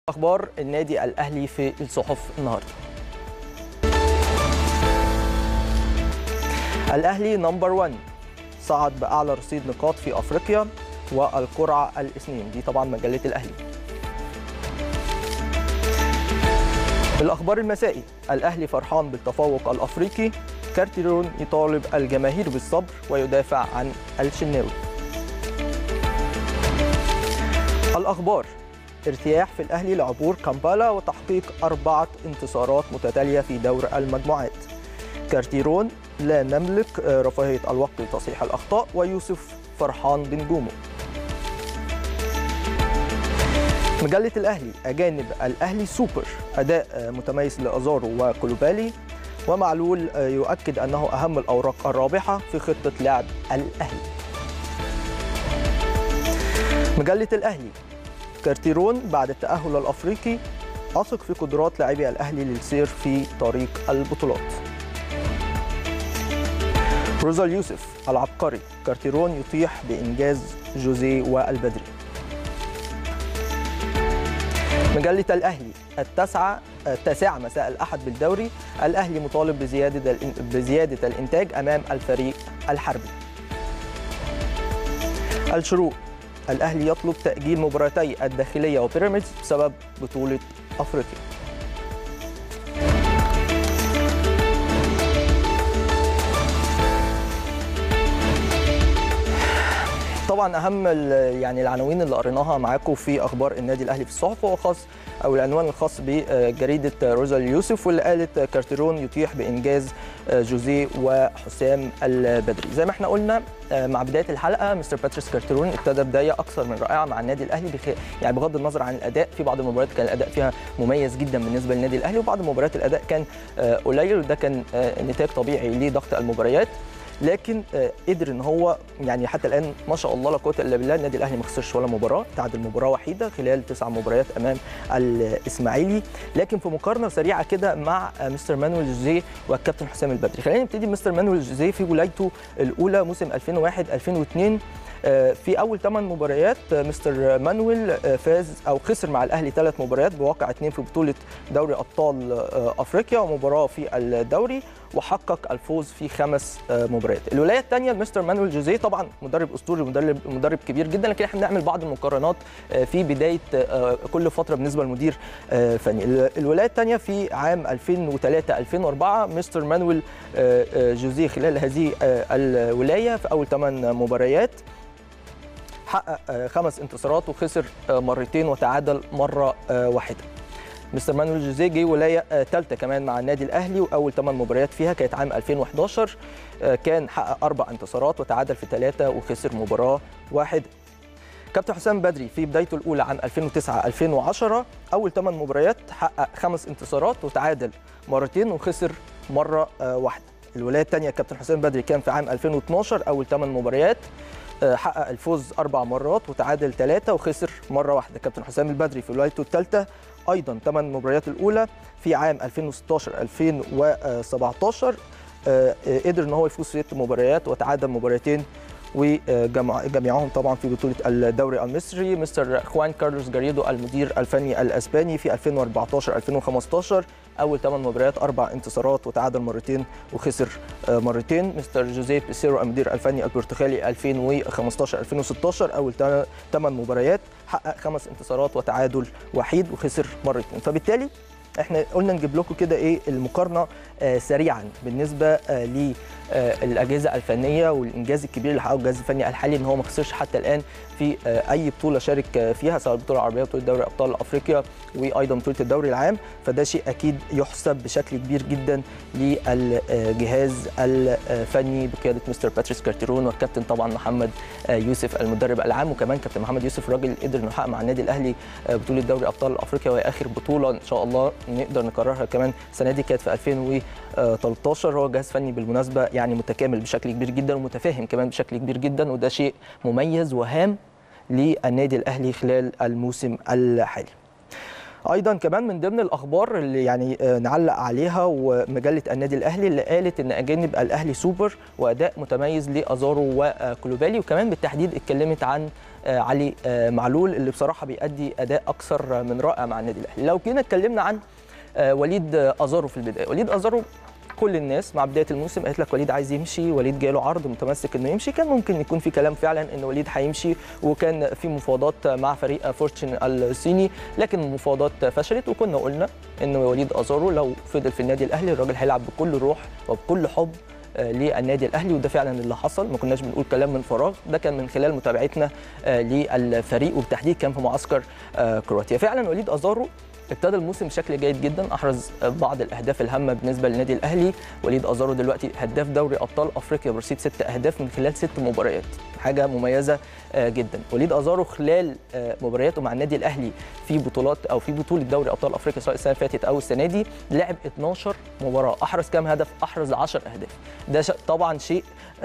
اخبار النادي الاهلي في الصحف النهارده الاهلي نمبر 1 صعد باعلى رصيد نقاط في افريقيا والقرعه الاثنين دي طبعا مجله الاهلي الاخبار المسائي الاهلي فرحان بالتفوق الافريقي كارتيرون يطالب الجماهير بالصبر ويدافع عن الشناوي الاخبار ارتياح في الاهلي لعبور كامبالا وتحقيق اربعه انتصارات متتاليه في دور المجموعات كارتيرون لا نملك رفاهيه الوقت لتصحيح الاخطاء ويوسف فرحان بنجومه مجلة الأهلي أجانب الأهلي سوبر أداء متميز لأزارو وكولوبالي ومعلول يؤكد أنه أهم الأوراق الرابحة في خطة لعب الأهلي مجلة الأهلي كارتيرون بعد التأهل الأفريقي أثق في قدرات لاعبي الأهلي للسير في طريق البطولات روزا اليوسف العبقري كارتيرون يطيح بإنجاز جوزيه والبدري مجلة الأهلي التاسعة التاسعة مساء الأحد بالدوري الأهلي مطالب بزيادة بزيادة الإنتاج أمام الفريق الحربي الشروق الأهلي يطلب تأجيل مباراتي الداخلية وبيراميدز بسبب بطولة أفريقيا طبعا اهم يعني العناوين اللي قريناها معاكم في اخبار النادي الاهلي في الصحف هو خاص او العنوان الخاص بجريده روزا اليوسف واللي قالت كارتيرون يطيح بانجاز جوزيه وحسام البدري زي ما احنا قلنا مع بدايه الحلقه مستر باتريس كارتيرون ابتدى بدايه اكثر من رائعه مع النادي الاهلي بخ... يعني بغض النظر عن الاداء في بعض المباريات كان الاداء فيها مميز جدا بالنسبه للنادي الاهلي وبعض المباريات الاداء كان قليل وده كان نتاج طبيعي لضغط المباريات لكن قدر ان هو يعني حتى الان ما شاء الله لا قوه الا بالله النادي الاهلي ما خسرش ولا مباراه تعادل مباراه وحيده خلال تسع مباريات امام الاسماعيلي لكن في مقارنه سريعه كده مع مستر مانويل جوزيه والكابتن حسام البدري خلينا نبتدي بمستر مانويل جوزيه في ولايته الاولى موسم 2001 2002 في اول ثمان مباريات مستر مانويل فاز او خسر مع الاهلي ثلاث مباريات بواقع اثنين في بطوله دوري ابطال افريقيا ومباراه في الدوري وحقق الفوز في خمس مباريات الولايه الثانيه مستر مانويل جوزيه طبعا مدرب اسطوري مدرب مدرب كبير جدا لكن احنا بنعمل بعض المقارنات في بدايه كل فتره بالنسبه لمدير فني الولايه الثانيه في عام 2003 2004 مستر مانويل جوزيه خلال هذه الولايه في اول ثمان مباريات حقق خمس انتصارات وخسر مرتين وتعادل مره واحده مستر مانويل جوزيه جه ولايه ثالثه كمان مع النادي الاهلي واول ثمان مباريات فيها كانت عام 2011 كان حقق اربع انتصارات وتعادل في ثلاثه وخسر مباراه واحده كابتن حسام بدري في بدايته الاولى عام 2009 2010 اول ثمان مباريات حقق خمس انتصارات وتعادل مرتين وخسر مره واحده الولايه الثانيه كابتن حسام بدري كان في عام 2012 اول ثمان مباريات حقق الفوز اربع مرات وتعادل ثلاثه وخسر مره واحده كابتن حسام البدري في ولايته الثالثه ايضا ثمان مباريات الاولى في عام 2016 2017 قدر ان هو يفوز في ست مباريات وتعادل مباراتين وجميعهم طبعا في بطوله الدوري المصري مستر خوان كارلوس جاريدو المدير الفني الاسباني في 2014 2015 اول ثمان مباريات اربع انتصارات وتعادل مرتين وخسر مرتين مستر جوزيف بيسيرو المدير الفني البرتغالي 2015 2016 اول ثمان مباريات حقق خمس انتصارات وتعادل وحيد وخسر مرتين فبالتالي احنا قلنا نجيب لكم كده ايه المقارنه آه سريعا بالنسبه آه للاجهزه الفنيه والانجاز الكبير اللي حققه الجهاز الفني الحالي ان هو ما خسرش حتى الان في آه اي بطوله شارك فيها سواء البطوله العربيه بطوله دوري ابطال افريقيا وايضا بطوله الدوري العام فده شيء اكيد يحسب بشكل كبير جدا للجهاز الفني بقياده مستر باتريس كارتيرون والكابتن طبعا محمد يوسف المدرب العام وكمان كابتن محمد يوسف راجل قدر انه يحقق مع النادي الاهلي بطوله دوري ابطال افريقيا وهي اخر بطوله ان شاء الله نقدر نكررها كمان السنه دي كانت في 2013 هو جهاز فني بالمناسبه يعني متكامل بشكل كبير جدا ومتفاهم كمان بشكل كبير جدا وده شيء مميز وهام للنادي الاهلي خلال الموسم الحالي. ايضا كمان من ضمن الاخبار اللي يعني نعلق عليها ومجله النادي الاهلي اللي قالت ان اجانب الاهلي سوبر واداء متميز لازارو وكلوبالي وكمان بالتحديد اتكلمت عن علي معلول اللي بصراحه بيأدي اداء اكثر من رائع مع النادي الاهلي لو جينا اتكلمنا عن وليد ازارو في البدايه وليد ازارو كل الناس مع بدايه الموسم قالت لك وليد عايز يمشي وليد جاله عرض متمسك انه يمشي كان ممكن يكون في كلام فعلا ان وليد هيمشي وكان في مفاوضات مع فريق فورتشن الصيني لكن المفاوضات فشلت وكنا قلنا ان وليد ازارو لو فضل في النادي الاهلي الراجل هيلعب بكل روح وبكل حب للنادي الاهلي وده فعلا اللي حصل ما كناش بنقول كلام من فراغ ده كان من خلال متابعتنا للفريق وبالتحديد كان في معسكر كرواتيا فعلا وليد ازارو ابتدى الموسم بشكل جيد جدا احرز بعض الاهداف الهامه بالنسبه للنادي الاهلي وليد ازارو دلوقتي هداف دوري ابطال افريقيا برصيد ست اهداف من خلال ست مباريات حاجه مميزه جدا وليد ازارو خلال مبارياته مع النادي الاهلي في بطولات او في بطوله دوري ابطال افريقيا سواء السنه اللي فاتت او السنه دي لعب 12 مباراه احرز كام هدف احرز 10 اهداف ده طبعا شيء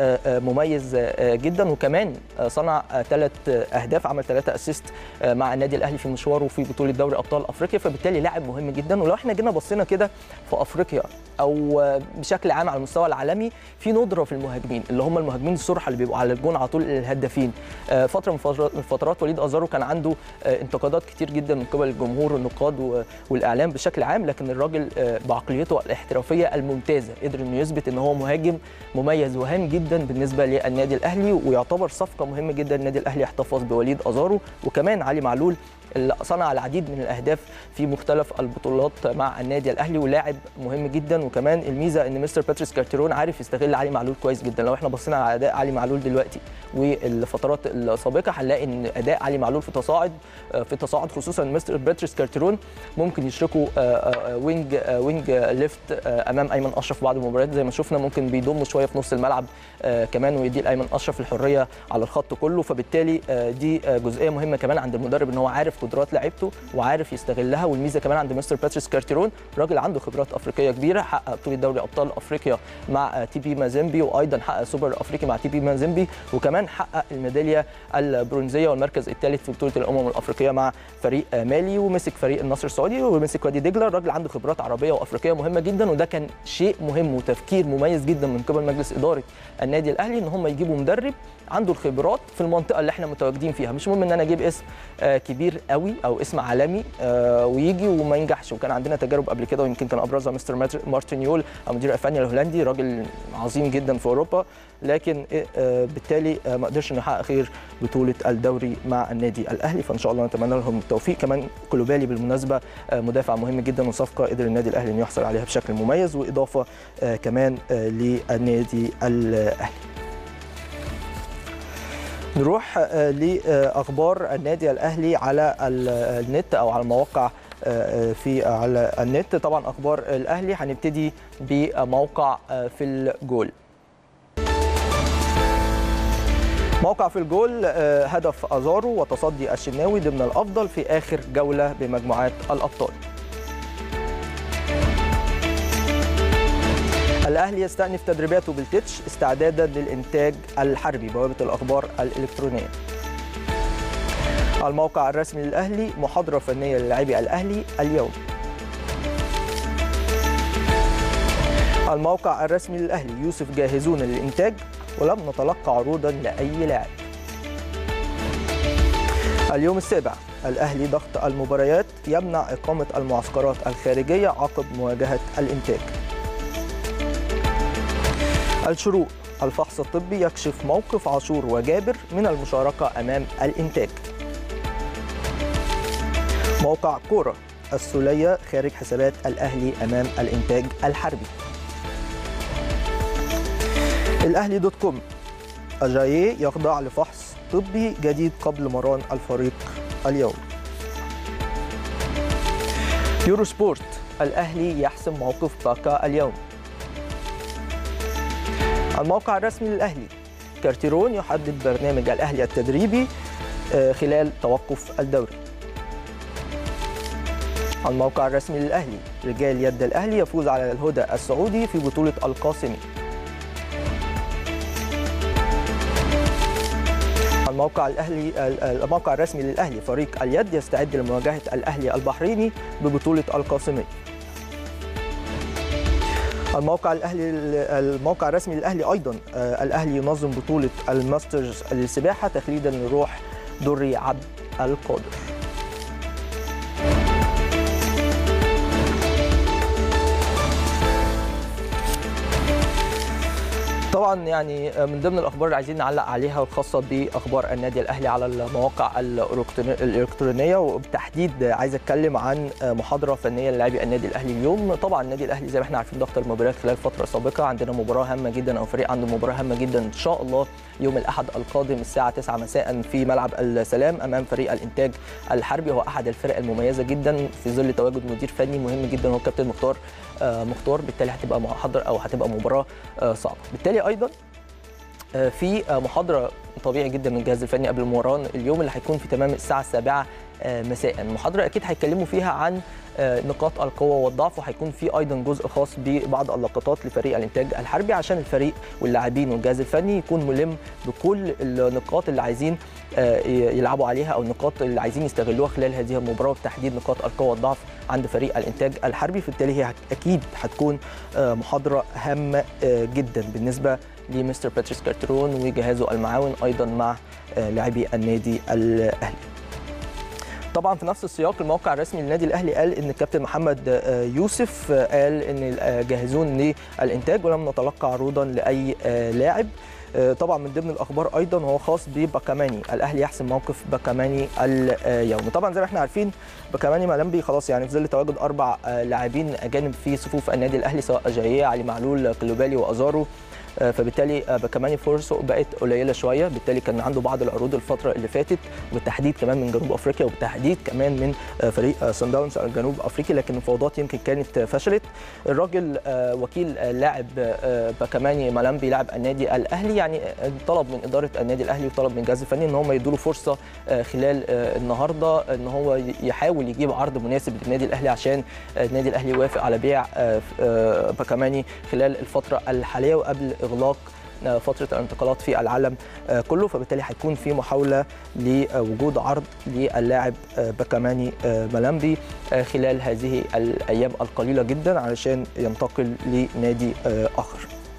مميز جدا وكمان صنع ثلاث اهداف عمل ثلاثه اسيست مع النادي الاهلي في مشواره في بطوله دوري ابطال افريقيا فبالتالي لاعب مهم جدا ولو احنا جينا بصينا كده في افريقيا او بشكل عام على المستوى العالمي في ندره في المهاجمين اللي هم المهاجمين الصرحه اللي بيبقوا على الجون على طول الهدافين فتره من الفترات وليد ازارو كان عنده انتقادات كتير جدا من قبل الجمهور والنقاد والاعلام بشكل عام لكن الراجل بعقليته الاحترافيه الممتازه قدر انه يثبت ان هو مهاجم مميز وهام جدا بالنسبه للنادي الاهلي ويعتبر صفقه مهمه جدا النادي الاهلي احتفظ بوليد ازارو وكمان علي معلول اللي صنع العديد من الاهداف في مختلف البطولات مع النادي الاهلي ولاعب مهم جدا وكمان الميزه ان مستر باتريس كارتيرون عارف يستغل علي معلول كويس جدا لو احنا بصينا على اداء علي معلول دلوقتي والفترات السابقه هنلاقي ان اداء علي معلول في تصاعد في تصاعد خصوصا مستر باتريس كارتيرون ممكن يشركوا وينج وينج ليفت امام ايمن اشرف في بعض المباريات زي ما شفنا ممكن بيضموا شويه في نص الملعب كمان ويدي لايمن اشرف الحريه على الخط كله فبالتالي دي جزئيه مهمه كمان عند المدرب ان هو عارف قدرات لعيبته وعارف يستغلها والميزه كمان عند مستر باتريس كارتيرون راجل عنده خبرات افريقيه كبيره حقق بطوله دوري ابطال افريقيا مع تي بي مازيمبي وايضا حقق سوبر افريقي مع تي بي مازيمبي وكمان حقق الميداليه البرونزيه والمركز الثالث في بطوله الامم الافريقيه مع فريق مالي ومسك فريق النصر السعودي ومسك وادي دجله الراجل عنده خبرات عربيه وافريقيه مهمه جدا وده كان شيء مهم وتفكير مميز جدا من قبل مجلس اداره النادي الاهلي ان هم يجيبوا مدرب عنده الخبرات في المنطقه اللي احنا متواجدين فيها مش مهم ان انا اجيب اسم كبير قوي او اسم عالمي ويجي وما ينجحش وكان عندنا تجارب قبل كده ويمكن كان ابرزها مستر مارتينيول مدير اسبانيا الهولندي راجل عظيم جدا في اوروبا لكن بالتالي ما قدرش انه يحقق خير بطوله الدوري مع النادي الاهلي فان شاء الله نتمنى لهم التوفيق كمان كلوبالي بالمناسبه مدافع مهم جدا وصفقه قدر النادي الاهلي انه يحصل عليها بشكل مميز واضافه كمان للنادي الاهلي نروح لاخبار النادي الاهلي على النت او على المواقع في على النت طبعا اخبار الاهلي هنبتدي بموقع في الجول موقع في الجول هدف ازارو وتصدي الشناوي ضمن الافضل في اخر جوله بمجموعات الابطال الاهلي يستأنف تدريباته بالتتش استعدادا للانتاج الحربي بوابه الاخبار الالكترونيه الموقع الرسمي للاهلي محاضره فنيه للاعبي الاهلي اليوم الموقع الرسمي للاهلي يوسف جاهزون للانتاج ولم نتلقى عروضا لاي لاعب اليوم السابع الاهلي ضغط المباريات يمنع اقامه المعسكرات الخارجيه عقب مواجهه الانتاج الشروق الفحص الطبي يكشف موقف عاشور وجابر من المشاركة أمام الإنتاج موقع كورة السولية خارج حسابات الأهلي أمام الإنتاج الحربي الأهلي دوت كوم أجاييه يخضع لفحص طبي جديد قبل مران الفريق اليوم يورو سبورت الأهلي يحسم موقف باكا اليوم الموقع الرسمي للأهلي كارتيرون يحدد برنامج الأهلي التدريبي خلال توقف الدوري الموقع الرسمي للأهلي رجال يد الأهلي يفوز على الهدى السعودي في بطولة القاسمي الموقع الاهلي الموقع الرسمي للاهلي فريق اليد يستعد لمواجهه الاهلي البحريني ببطوله القاسمي الموقع الاهلي الموقع الرسمي للاهلي ايضا الاهلي ينظم بطوله الماسترز للسباحه تخليدا لروح دري عبد القادر طبعا يعني من ضمن الاخبار اللي عايزين نعلق عليها والخاصه باخبار النادي الاهلي على المواقع الالكترونيه وبالتحديد عايز اتكلم عن محاضره فنيه للاعبي النادي الاهلي اليوم طبعا النادي الاهلي زي ما احنا عارفين ضغط المباريات خلال فتره سابقه عندنا مباراه هامه جدا او فريق عنده مباراه هامه جدا ان شاء الله يوم الاحد القادم الساعه 9 مساء في ملعب السلام امام فريق الانتاج الحربي هو احد الفرق المميزه جدا في ظل تواجد مدير فني مهم جدا هو كابتن مختار مختار بالتالي هتبقى محاضره او هتبقى مباراه صعبه بالتالي ايضا في محاضره طبيعي جدا من الجهاز الفني قبل المباراه اليوم اللي هيكون في تمام الساعه السابعة مساء المحاضره اكيد هيتكلموا فيها عن نقاط القوه والضعف وهيكون في ايضا جزء خاص ببعض اللقطات لفريق الانتاج الحربي عشان الفريق واللاعبين والجهاز الفني يكون ملم بكل النقاط اللي عايزين يلعبوا عليها او النقاط اللي عايزين يستغلوها خلال هذه المباراه وتحديد نقاط القوه والضعف عند فريق الانتاج الحربي فبالتالي هي اكيد هتكون محاضره هامه جدا بالنسبه لمستر باتريس كارترون وجهازه المعاون ايضا مع لاعبي النادي الاهلي طبعا في نفس السياق الموقع الرسمي للنادي الاهلي قال ان الكابتن محمد يوسف قال ان جاهزون للانتاج ولم نتلقى عروضا لاي لاعب طبعا من ضمن الاخبار ايضا هو خاص بباكاماني الاهلي يحسم موقف باكاماني اليوم طبعا زي ما احنا عارفين باكاماني مالمبي خلاص يعني في ظل تواجد اربع لاعبين اجانب في صفوف النادي الاهلي سواء جايه علي معلول كلوبالي وازارو فبالتالي باكاماني فرصه بقت قليله شويه بالتالي كان عنده بعض العروض الفتره اللي فاتت وبالتحديد كمان من جنوب افريقيا وبالتحديد كمان من فريق سان داونز الجنوب افريقي لكن المفاوضات يمكن كانت فشلت الراجل وكيل لاعب باكاماني مالامبي لاعب النادي الاهلي يعني طلب من اداره النادي الاهلي وطلب من الجهاز الفني ان هم يدوا له فرصه خلال النهارده ان هو يحاول يجيب عرض مناسب للنادي الاهلي عشان النادي الاهلي يوافق على بيع باكاماني خلال الفتره الحاليه وقبل اغلاق فتره الانتقالات في العالم كله فبالتالي هيكون في محاوله لوجود عرض للاعب باكاماني مالامبي خلال هذه الايام القليله جدا علشان ينتقل لنادي اخر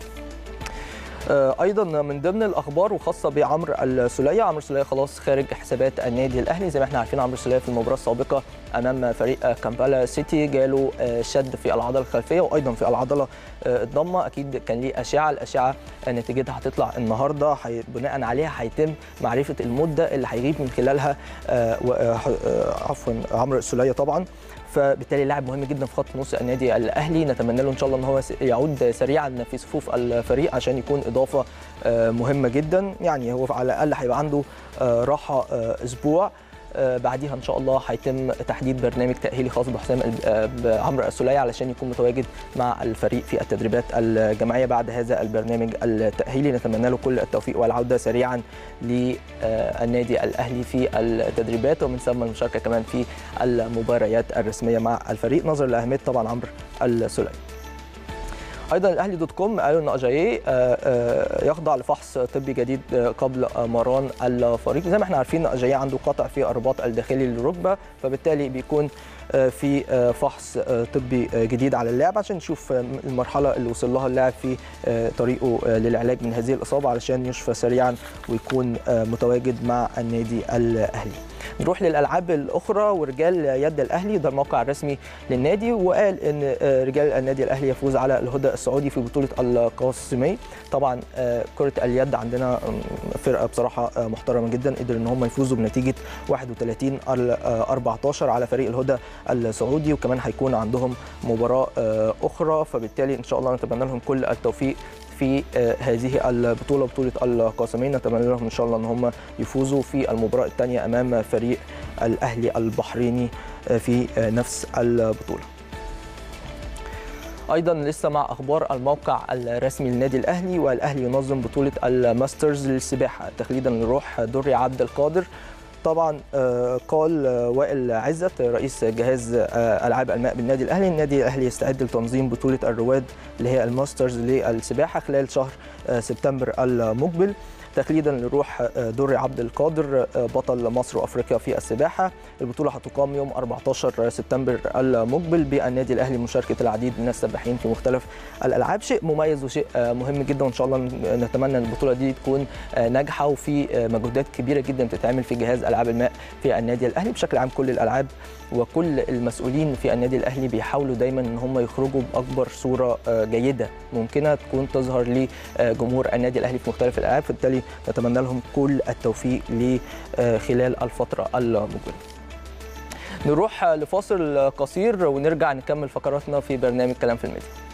ايضا من ضمن الاخبار وخاصه بعمرو السوليه عمرو السوليه خلاص خارج حسابات النادي الاهلي زي ما احنا عارفين عمرو السوليه في المباراه السابقه امام فريق كامبالا سيتي جاله شد في العضله الخلفيه وايضا في العضله الضمه اكيد كان ليه اشعه الاشعه نتيجتها هتطلع النهارده بناء عليها هيتم معرفه المده اللي هيغيب من خلالها عفوا عمرو السوليه طبعا فبالتالي لاعب مهم جدا في خط نص النادي الاهلي نتمنى له ان شاء الله ان هو يعود سريعا في صفوف الفريق عشان يكون اضافه مهمه جدا يعني هو على الاقل هيبقى عنده راحه اسبوع بعديها ان شاء الله هيتم تحديد برنامج تاهيلي خاص بحسام بعمرو السوليه علشان يكون متواجد مع الفريق في التدريبات الجماعيه بعد هذا البرنامج التاهيلي نتمنى له كل التوفيق والعوده سريعا للنادي الاهلي في التدريبات ومن ثم المشاركه كمان في المباريات الرسميه مع الفريق نظرا لاهميه طبعا عمرو السوليه ايضا الاهلي دوت كوم قالوا ان اجاييه يخضع لفحص طبي جديد قبل مران الفريق زي ما احنا عارفين اجاييه عنده قطع في الرباط الداخلي للركبه فبالتالي بيكون في فحص طبي جديد على اللاعب عشان نشوف المرحله اللي وصل لها اللاعب في طريقه للعلاج من هذه الاصابه علشان يشفى سريعا ويكون متواجد مع النادي الاهلي نروح للالعاب الاخرى ورجال يد الاهلي ده الموقع الرسمي للنادي وقال ان رجال النادي الاهلي يفوز على الهدى السعودي في بطوله القاسمي طبعا كره اليد عندنا فرقه بصراحه محترمه جدا قدر ان هم يفوزوا بنتيجه 31 14 على فريق الهدى السعودي وكمان هيكون عندهم مباراه اخرى فبالتالي ان شاء الله نتمنى لهم كل التوفيق في هذه البطوله بطوله القاسمين نتمنى لهم ان شاء الله ان هم يفوزوا في المباراه الثانيه امام فريق الاهلي البحريني في نفس البطوله ايضا لسه مع اخبار الموقع الرسمي للنادي الاهلي والاهلي ينظم بطوله الماسترز للسباحه تخليدا لروح دري عبد القادر طبعا قال وائل عزت رئيس جهاز العاب الماء بالنادي الاهلي النادي الاهلي يستعد لتنظيم بطوله الرواد اللي هي الماسترز للسباحه خلال شهر سبتمبر المقبل تقليدا لروح دري عبد القادر بطل مصر وافريقيا في السباحه البطوله هتقام يوم 14 سبتمبر المقبل بالنادي الاهلي مشاركه العديد من السباحين في مختلف الالعاب شيء مميز وشيء مهم جدا وان شاء الله نتمنى ان البطوله دي تكون ناجحه وفي مجهودات كبيره جدا بتتعمل في جهاز العاب الماء في النادي الاهلي بشكل عام كل الالعاب وكل المسؤولين في النادي الاهلي بيحاولوا دايما ان هم يخرجوا باكبر صوره جيده ممكنه تكون تظهر لجمهور النادي الاهلي في مختلف الالعاب فبالتالي نتمنى لهم كل التوفيق خلال الفتره المقبله نروح لفاصل قصير ونرجع نكمل فقراتنا في برنامج كلام في الميديا